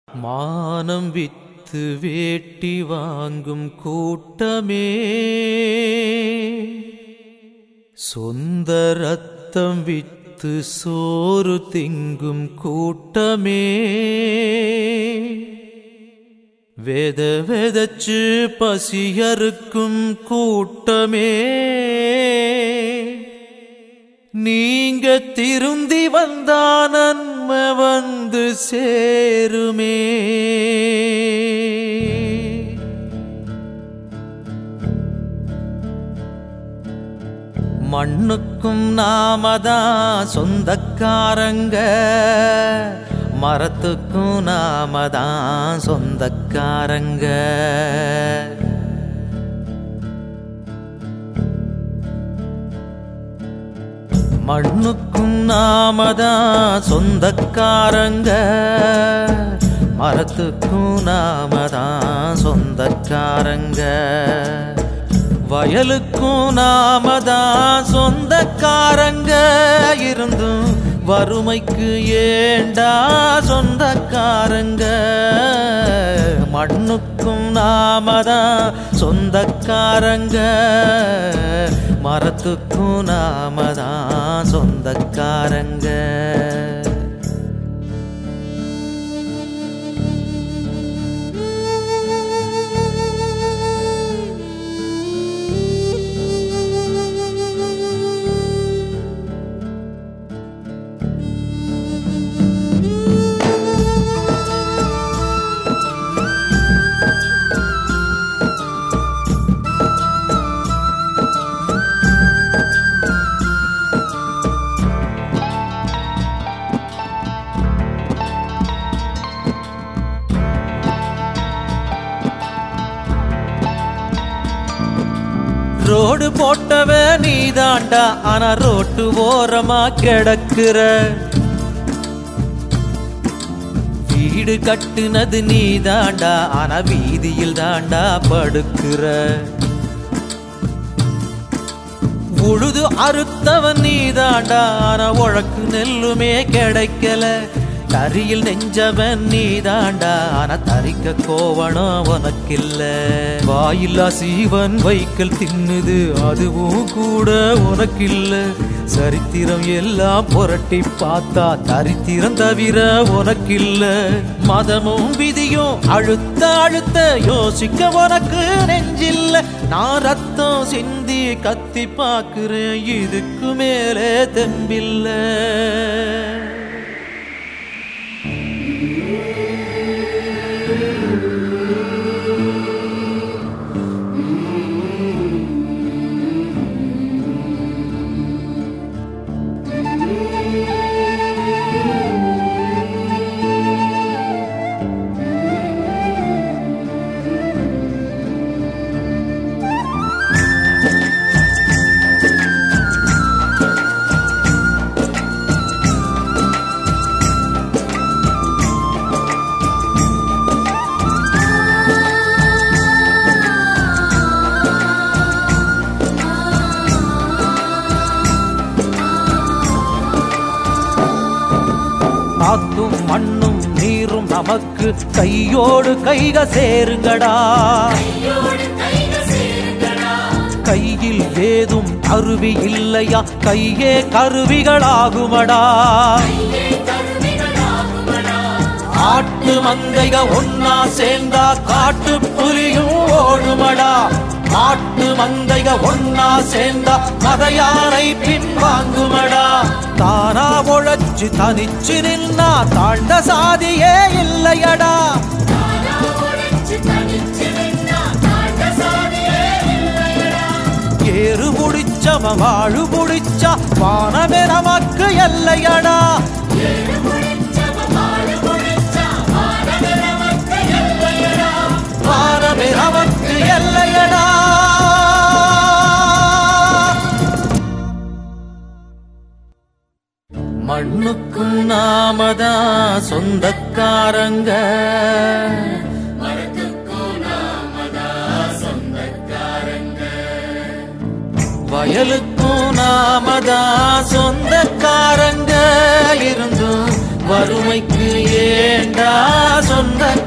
மானம் வித்து வேட்டி வாங்கும் கூட்டமே சொந்த ரத்தம் வித்து சோறு திங்கும் கூட்டமே வெத வெதச்சு பசியறுக்கும் கூட்டமே நீங்க திருந்தி வந்தா நன்மை வந்து சேருமே மண்ணுக்கும் நாமதான் சொந்தக்காரங்க மரத்துக்கும் நாமதான் சொந்தக்காரங்க மண்ணுக்கும் நாமதான் சொந்தக்காரங்க மரத்துக்கும் நாமதான் சொந்தக்காரங்க வயலுக்கும் நாமதான் சொந்தக்காரங்க இருந்தும் வறுமைக்கு ஏண்டா சொந்தக்காரங்க மண்ணுக்கும் நாமதான் சொந்தக்காரங்க மரத்துக்கும் நாமதான் சொந்தக்காரங்க ரோடு போட்டவ நீதாண்டா ஆனா ரோட்டு ஓரமா கிடக்குற வீடு கட்டுனது நீதாண்டா ஆனா வீதியில் தாண்டா படுக்கிற உழுது அறுத்தவன் நீதாண்டா ஆனா உழக்கு நெல்லுமே கிடைக்கல தரியில் நெஞ்சவன் நீதாண்டா ஆனா தரிக்க கோவணம் உனக்கில்ல வாயில்லா சீவன் வைக்கல் தின்னுது அதுவும் கூட உனக்கில்ல சரித்திரம் எல்லாம் புரட்டி பார்த்தா தரித்திரம் தவிர உனக்கில்ல மதமும் விதியும் அழுத்த அழுத்த யோசிக்க உனக்கு நெஞ்சில்ல நான் ரத்தம் சிந்தி கத்தி பார்க்கிறேன் இதுக்கு மேலே தெம்பில்லை காத்தும் மண்ணும் நீரும் நமக்கு கையோடு கைக சேருங்கடா கையில் ஏதும் கருவி இல்லையா கையே கருவிகளாகுமடா ஆட்டு மந்தைக ஒன்னா சேர்ந்தா காட்டு புலியும் ஓடுமடா ஆட்டு மந்தைக ஒன்னா சேர்ந்தா மதையானை பின்வாங்குமடா தானா உழைச்சு தனிச்சு நின்னா தாழ்ந்த சாதியே இல்லையடா ஏறு புடிச்சவன் வாழு புடிச்சா வானமே நமக்கு எல்லையடா வானமே நமக்கு எல்லையடா மண்ணுக்கும் நாமதான் சொந்தக்காரங்க வயலுக்கும் நாமதான் சொந்தக்காரங்க இருந்தும் வறுமைக்கு ஏண்டா சொந்த